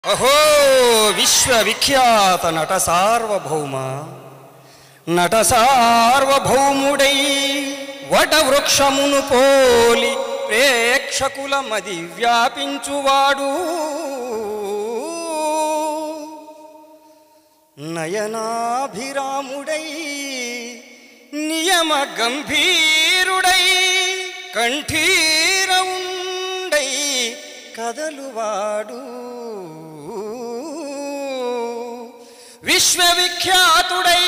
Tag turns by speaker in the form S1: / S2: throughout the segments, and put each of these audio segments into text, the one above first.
S1: అహో విశ్వవిఖ్యాత నట సార్వభౌమ నట సార్వభౌముడై వటవృక్షమును పోలి ప్రేక్షకుల మది వ్యాపించువాడు నయనాభిరాముడై నియమ గంభీరుడై కంఠీరవుండై కదలువాడు విశ్వవిఖ్యాతుడై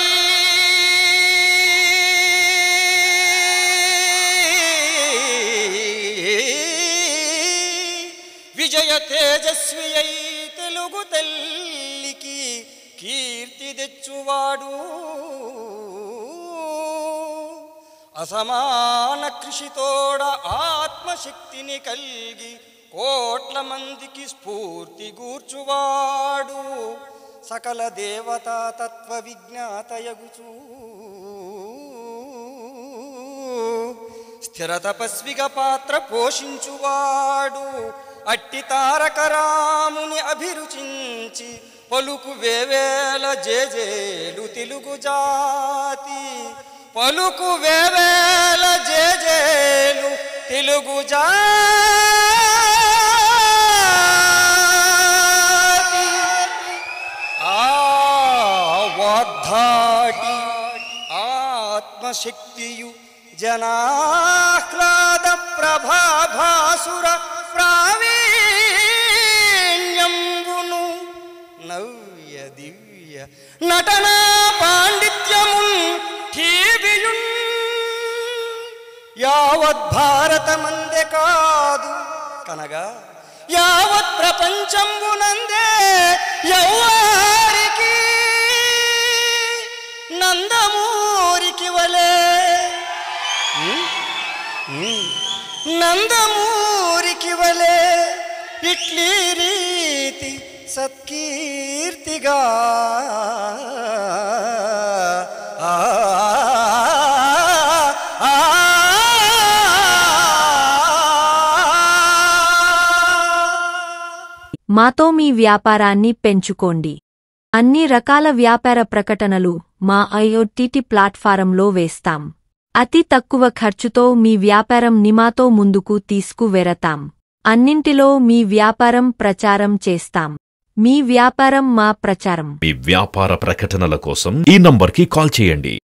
S1: విజయ తేజస్వి అయి తెలుగు తల్లికి కీర్తి తెచ్చువాడు అసమాన కృషితోడ ఆత్మశక్తిని కలిగి కోట్ల మందికి స్ఫూర్తి గూర్చువాడు సకల దేవతా తత్వ విజ్ఞాతయగుచూ స్థిర తపస్విగా పాత్ర పోషించువాడు అట్టి తారకరాముని అభిరుచించి పలుకు వేవేల జేజేలు తెలుగు జాతి పలుకు వేవేల జేజేలు తెలుగు జాతి ఆ వాగ్ధాటి ఆత్మశక్తియు జనాహ్లాద ప్రభాభాసుర ప్రావీణ్యంబును నవ్య దివ్య నటనా పాండిత్యమున్ ఠీవియున్ యావత్ భారతమందే కాదు కనగా యావత్ ప్రపంచంబునందే ఎవ్వారికి నందమూరికి వలే ఉమ్, ఉమ్, నందమూరికి వలే ఇట్లీ రీతి సత్కీర్తిగా ఆ, ఆ,
S2: మాతో మీ వ్యాపారాన్ని పెంచుకోండి అన్ని రకాల వ్యాపార ప్రకటనలు మా ఐఓటీటీ ప్లాట్ఫారంలో వేస్తాం అతి తక్కువ ఖర్చుతో మీ వ్యాపారం నిమాతో ముందుకు తీసుకువెరతాం అన్నింటిలో మీ వ్యాపారం ప్రచారం చేస్తాం మీ వ్యాపారం మా ప్రచారం
S3: మీ వ్యాపార ప్రకటనల కోసం ఈ నంబర్కి కాల్ చేయండి